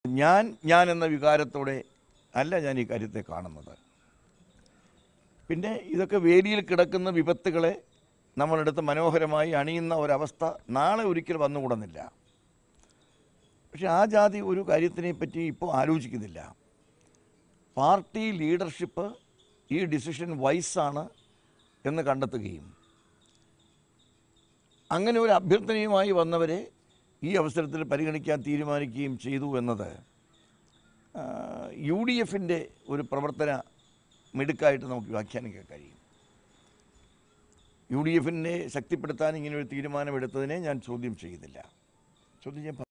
ഞാൻ ഞാൻ എന്ന വികാരത്തോടെ അല്ല ഞാൻ ഈ കാര്യത്തെ കാണുന്നത് പിന്നെ ഇതൊക്കെ വേലിയിൽ കിടക്കുന്ന വിപത്തുകളെ നമ്മളെടുത്ത് മനോഹരമായി അണിയുന്ന ഒരവസ്ഥ നാളെ ഒരിക്കൽ വന്നുകൂടുന്നില്ല പക്ഷെ ആ ജാതി ഒരു കാര്യത്തിനെ പറ്റി ഇപ്പോൾ ആലോചിക്കുന്നില്ല പാർട്ടി ലീഡർഷിപ്പ് ഈ ഡിസിഷൻ വൈസാണ് എന്ന് കണ്ടെത്തുകയും അങ്ങനെ ഒരു അഭ്യർത്ഥനയുമായി വന്നവരെ ഈ അവസരത്തിൽ പരിഗണിക്കാൻ തീരുമാനിക്കുകയും ചെയ്തു എന്നത് യു ഡി എഫിൻ്റെ ഒരു പ്രവർത്തന മിടുക്കായിട്ട് നമുക്ക് വ്യാഖ്യാനിക്കാൻ കഴിയും യു ഡി എഫിനെ ശക്തിപ്പെടുത്താൻ ഇങ്ങനെ ഒരു തീരുമാനമെടുത്തതിനെ ഞാൻ ചോദ്യം ചെയ്യുന്നില്ല ചോദ്യം ചെയ്യാൻ